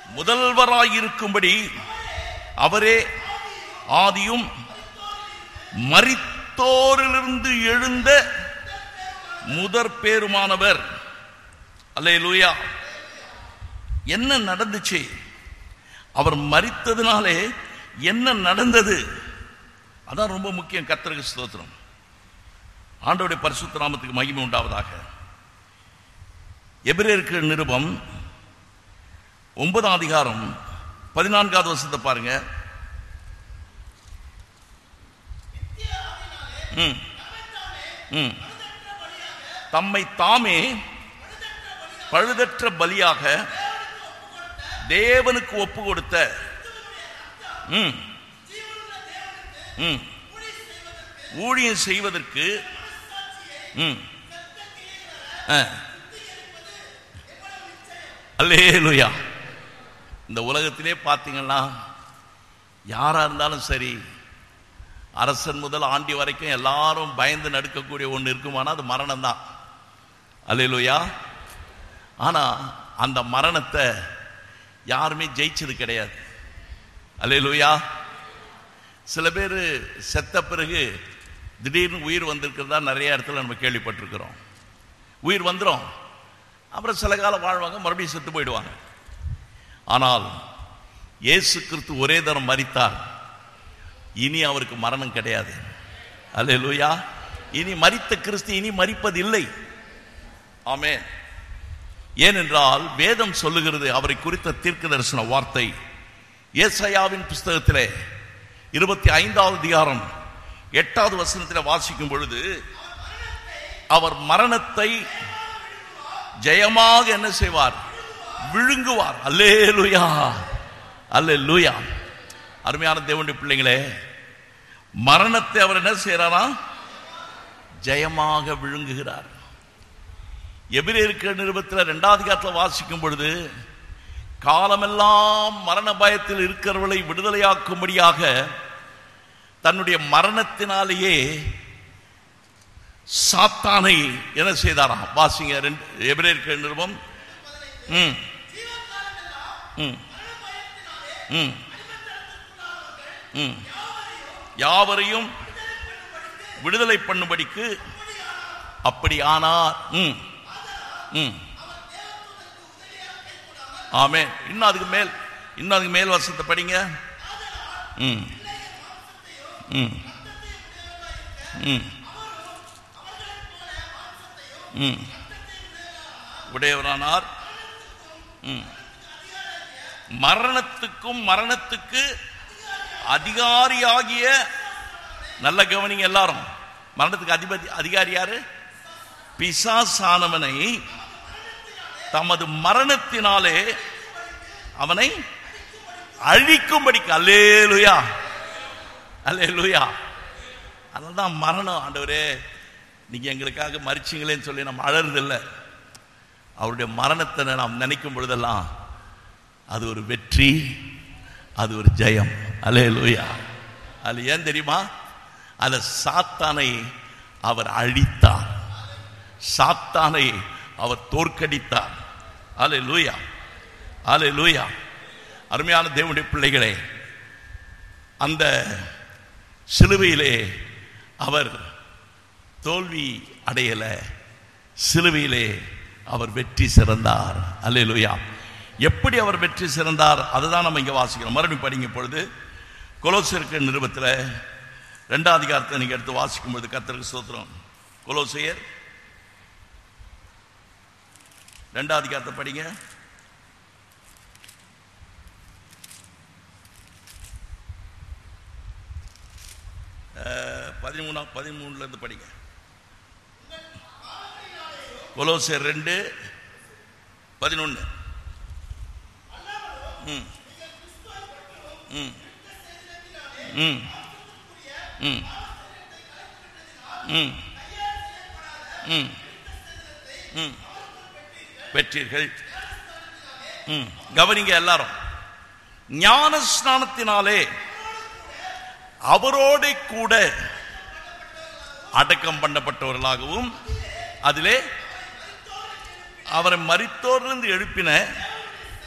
முதல்வராயிருக்கும்படி அவரே ஆதியும் மரித்தோரிலிருந்து எழுந்த முதற் பேருமானவர் அல்லேலூயா என்ன நடந்துச்சு அவர் மரித்ததுனாலே என்ன நடந்தது அதான் ரொம்ப முக்கியம் கர்த்தருக்கு ஸ்தோத்திரம் ஆண்டவருடைய பரிசுத்த நாமத்துக்கு மகிமை உண்டாவதாக எபிரேற்கு நிருபம் ஒன்பதாம் அதிகாரம் பதினான்காவது வருஷத்தை பாருங்க ம். ம். தம்மை தாமே பழுதற்ற பலியாக தேவனுக்கு ஒப்பு கொடுத்த ம். ம். ஊழியம் செய்வதற்கு ம். ஆ. அல்லேலூயா இந்த உலகத்திலே பார்த்தீங்கன்னா யாரா இருந்தாலும் சரி அரசன் முதல் ஆண்டி வரைக்கும் எல்லாரும் பயந்து நடுக்கக்கூடிய ஒன்று இருக்குமானா அது மரணம் தான் அல்லேலூயா ஆனா அந்த மரணத்தை யாருமே ஜெயிச்சது கிடையாது அல்லேலூயா சில பேர் செத்த பிறகு திடீர்னு உயிர் வந்திருக்கிறதா நிறைய இடத்துல நம்ம கேள்விப்பட்டிருக்கிறோம் உயிர் வந்துடும் அப்புறம் சில காலம் வாழ்வாங்க மறுபடியும் செத்து போயிடுவாங்க ஆனால் இயேசு கிறிஸ்து ஒரே தரம் மரித்தார் இனி அவருக்கு மரணம் கிடையாது அல்லேலூயா இனி மரித்த கிறிஸ்து இனி மரிப்பதில்லை ஆமென் ஏனென்றால் வேதம் சொல்லுகிறது அவரை குறித்த தீர்க்க தரிசன வார்த்தை ஏசாயாவின் புஸ்தகத்திலே இருபத்தி ஐந்தாவது அதிகாரம் எட்டாவது வசனத்தில் வாசிக்கும் பொழுது அவர் மரணத்தை ஜெயமாக என்ன செய்வார் விழுங்குவார் அல்லேலூயா அல்லேலூயா அருமையான தேவனுடைய பிள்ளைங்களே மரணத்தை அவர் என்ன செய்யறாரா ஜெயமாக விழுங்குகிறார் எபிரேற்க நிருபத்தில் ரெண்டாவது காலத்தில் வாசிக்கும் பொழுது காலமெல்லாம் மரண பயத்தில் இருக்கிறவர்களை விடுதலையாக்கும்படியாக தன்னுடைய மரணத்தினாலேயே சாத்தானை என்ன செய்தாராம் வாசிங்க ரெண்டு எபிரேற்க நிருபம் ம் ம் ம் ம் யாவரையும் விடுதலை பண்ணும்படிக்கு அப்படியானார் ம் ம் ஆமே இன்னும் அதுக்கு மேல் இன்னும் அதுக்கு மேல் வசத்தை படிங்க ம் ம் ம் ம் உடையவரானார் ம் மரணத்துக்கும் மரணத்துக்கு அதிகாரியாகிய நல்ல கவனிங்க எல்லாரும் மரணத்துக்கு அதிபதி அதிகாரி யாரு பிசாசானவனை தமது மரணத்தினாலே அவனை அழிக்கும்படிக்கு அல்லேலுயா அல்லேலுயா அதனால்தான் மரணம் ஆண்டவரே நீங்க எங்களுக்காக மறிச்சிங்களேன்னு சொல்லி நம்ம அழறதில்லை அவருடைய மரணத்தை நாம் நினைக்கும் பொழுதெல்லாம் அது ஒரு வெற்றி அது ஒரு ஜெயம் அல்லேலூயா அது ஏன் தெரியுமா அந்த சாத்தானை அவர் அழித்தார் சாத்தானை அவர் தோற்கடித்தார் அலே லூயா அலே லூயா அருமையான தேவனுடைய பிள்ளைகளே அந்த சிலுவையிலே அவர் தோல்வி அடையல சிலுவையிலே அவர் வெற்றி சிறந்தார் அல்லேலூயா எப்படி அவர் வெற்றி சிறந்தார் அதுதான் நம்ம இங்க வாசிக்கிறோம் மறுபடியும் படிங்க பொழுது கொலோசியருக்கு நிருபத்தில் ரெண்டாம் அதிகாரத்தை நீங்க எடுத்து வாசிக்கும் பொழுது கத்தருக்கு சோத்திரம் கொலோசியர் ரெண்டாம் அதிகாரத்தை படிங்க அஹ், பதிமூணாம் பதிமூணுல இருந்து படிங்க கொலோசியர் ரெண்டு பதினொன்று ம் ம் ம் ம் ம் ம் ம் பெற்றீர்கள் ம் கவனிங்க எல்லாரும் ஞான ஸ்நானத்தினாலே அவரோட கூட அடக்கம் பண்ணப்பட்டவர்களாகவும் அதிலே அவரை மரித்தோரிலிருந்து எழுப்பின